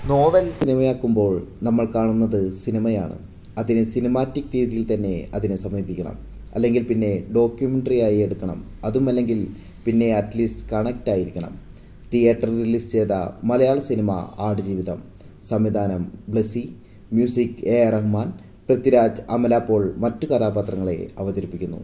novel സിനിമയാക്കുമ്പോൾ നമ്മൾ കാണുന്നത് സിനിമയാണ് അതിനെ സിനിമാറ്റിക് രീതിയിൽ തന്നെ അതിനെ സമീപിക്കണം അല്ലെങ്കിൽ പിന്നെ ഡോക്യുമെൻ്ററി ആയി എടുക്കണം അതുമല്ലെങ്കിൽ പിന്നെ അറ്റ്ലീസ്റ്റ് കണക്റ്റ് ആയിരിക്കണം തിയേറ്ററിൽ റിലീസ് ചെയ്ത മലയാള സിനിമ ആടുജീവിതം സംവിധാനം Blessy music A R Rahman Prithviraj Amala Paul മറ്റു കഥാപാത്രങ്ങളെ അവതരിപ്പിക്കുന്നു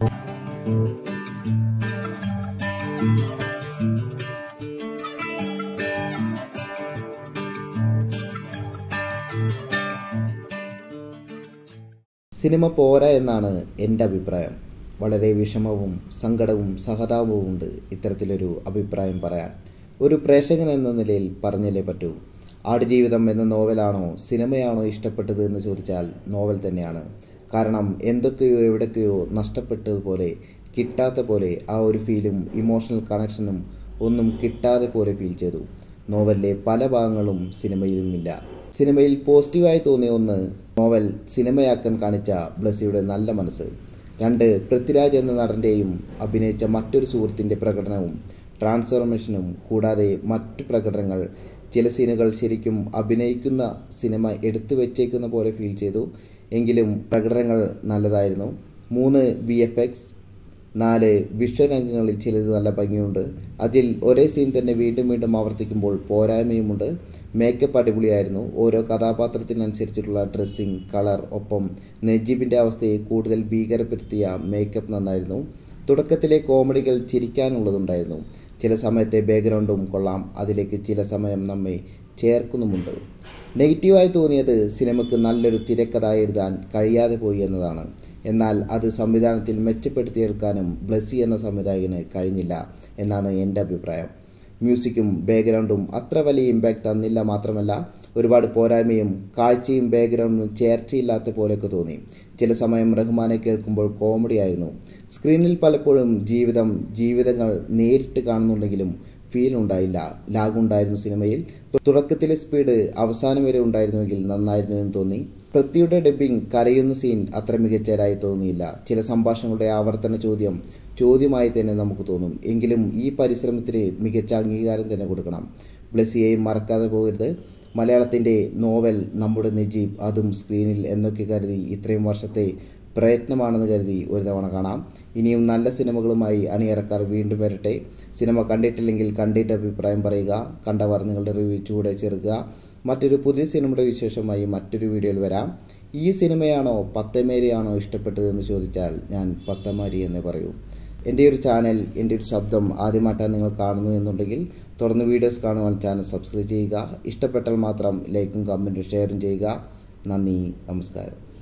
സിനിമ പോരാ എന്നാണ് എൻ്റെ അഭിപ്രായം വളരെ വിഷമവും സങ്കടവും സഹതാപവും ഉണ്ട് ഇത്തരത്തിലൊരു അഭിപ്രായം പറയാൻ ഒരു പ്രേക്ഷകൻ എന്ന നിലയിൽ പറഞ്ഞല്ലേ പറ്റൂ ആടുജീവിതം എന്ന നോവലാണോ സിനിമയാണോ ഇഷ്ടപ്പെട്ടത് എന്ന് ചോദിച്ചാൽ നോവൽ തന്നെയാണ് കാരണം എന്തൊക്കെയോ എവിടൊക്കെയോ നഷ്ടപ്പെട്ടതുപോലെ കിട്ടാത്ത പോലെ ആ ഒരു ഫീലും ഇമോഷണൽ കണക്ഷനും ഒന്നും കിട്ടാതെ പോലെ ഫീൽ ചെയ്തു നോവലിലെ പല ഭാഗങ്ങളും സിനിമയിലുമില്ല സിനിമയിൽ പോസിറ്റീവായി തോന്നിയ ഒന്ന് നോവൽ സിനിമയാക്കാൻ കാണിച്ച ബ്ലസ്സിയുടെ നല്ല മനസ്സ് രണ്ട് പൃഥ്വിരാജ് എന്ന നടൻ്റെയും അഭിനയിച്ച മറ്റൊരു സുഹൃത്തിൻ്റെ പ്രകടനവും ട്രാൻസ്ഫോർമേഷനും കൂടാതെ മറ്റു പ്രകടനങ്ങൾ ചില സീനുകൾ ശരിക്കും അഭിനയിക്കുന്ന സിനിമ എടുത്തു വെച്ചേക്കുന്ന പോലെ ഫീൽ ചെയ്തു എങ്കിലും പ്രകടനങ്ങൾ നല്ലതായിരുന്നു മൂന്ന് വി എഫ് എക്സ് നാല് വിഷ്വരംഗങ്ങളിൽ ചിലത് നല്ല ഭംഗിയുണ്ട് അതിൽ ഒരേ സീൻ തന്നെ വീണ്ടും വീണ്ടും ആവർത്തിക്കുമ്പോൾ പോരായ്മയുമുണ്ട് മേക്കപ്പ് അടിപൊളിയായിരുന്നു ഓരോ കഥാപാത്രത്തിനനുസരിച്ചിട്ടുള്ള ഡ്രസ്സിങ് കളർ ഒപ്പം നജീബിൻ്റെ അവസ്ഥയെ കൂടുതൽ ഭീകരപ്പെടുത്തിയ മേക്കപ്പ് നന്നായിരുന്നു തുടക്കത്തിലെ കോമഡികൾ ചിരിക്കാനുള്ളതുണ്ടായിരുന്നു ചില സമയത്തെ ബാക്ക്ഗ്രൗണ്ടും കൊള്ളാം അതിലേക്ക് ചില സമയം നമ്മെ ചേർക്കുന്നുമുണ്ട് നെഗറ്റീവായി തോന്നിയത് സിനിമയ്ക്ക് നല്ലൊരു തിരക്കഥ എഴുതാൻ കഴിയാതെ പോയി എന്നതാണ് എന്നാൽ അത് സംവിധാനത്തിൽ മെച്ചപ്പെടുത്തിയെടുക്കാനും ബ്ലസ്സി എന്ന സംവിധായകന് കഴിഞ്ഞില്ല എന്നാണ് എൻ്റെ അഭിപ്രായം മ്യൂസിക്കും ബാക്ക്ഗ്രൗണ്ടും അത്ര വലിയ ഇമ്പാക്റ്റ് തന്നില്ല മാത്രമല്ല ഒരുപാട് പോരായ്മയും കാഴ്ചയും ബാക്ക്ഗ്രൗണ്ടും ചേർച്ചയില്ലാത്ത പോലെയൊക്കെ തോന്നി ചില സമയം റഹ്മാനെ കേൾക്കുമ്പോൾ കോമഡി ആയിരുന്നു സ്ക്രീനിൽ പലപ്പോഴും ജീവിതം ജീവിതങ്ങൾ നേരിട്ട് കാണുന്നുണ്ടെങ്കിലും ഫീൽ ഉണ്ടായില്ല ലാഗ് ഉണ്ടായിരുന്നു സിനിമയിൽ തുടക്കത്തിലെ സ്പീഡ് അവസാനം വരെ ഉണ്ടായിരുന്നുവെങ്കിൽ നന്നായിരുന്നു എന്ന് തോന്നി പൃഥ്വിയുടെ ഡബ്ബിംഗ് കരയുന്ന സീൻ അത്ര മികച്ചതായി തോന്നിയില്ല ചില സംഭാഷണങ്ങളുടെ ആവർത്തന ചോദ്യം ചോദ്യമായി തന്നെ നമുക്ക് തോന്നും എങ്കിലും ഈ പരിശ്രമത്തിന് മികച്ച അംഗീകാരം തന്നെ കൊടുക്കണം ബ്ലസ്സിയെയും മറക്കാതെ പോകരുത് മലയാളത്തിൻ്റെ നോവൽ നമ്മുടെ നജീബ് അതും സ്ക്രീനിൽ എന്നൊക്കെ കരുതി ഇത്രയും വർഷത്തെ പ്രയത്നമാണെന്ന് കരുതി ഒരു തവണ കാണാം ഇനിയും നല്ല സിനിമകളുമായി അണിയറക്കാർ വീണ്ടും വരട്ടെ സിനിമ കണ്ടിട്ടില്ലെങ്കിൽ കണ്ടിട്ട് അഭിപ്രായം പറയുക കണ്ടവർ നിങ്ങളുടെ റിവ്യൂ ചൂടെ ചേർക്കുക മറ്റൊരു പുതിയ സിനിമയുടെ വിശേഷമായി മറ്റൊരു വീഡിയോയിൽ വരാം ഈ സിനിമയാണോ പത്തമേരിയാണോ ഇഷ്ടപ്പെട്ടതെന്ന് ചോദിച്ചാൽ ഞാൻ പത്തമാരി എന്നേ പറയൂ എൻ്റെ ഒരു ചാനൽ എൻ്റെ ഒരു ശബ്ദം ആദ്യമായിട്ടാണ് നിങ്ങൾ കാണുന്നു എന്നുണ്ടെങ്കിൽ തുടർന്ന് വീഡിയോസ് കാണുവാൻ ചാനൽ സബ്സ്ക്രൈബ് ചെയ്യുക ഇഷ്ടപ്പെട്ടാൽ മാത്രം ലൈക്കും കമൻറ്റും ഷെയറും ചെയ്യുക നന്ദി നമസ്കാരം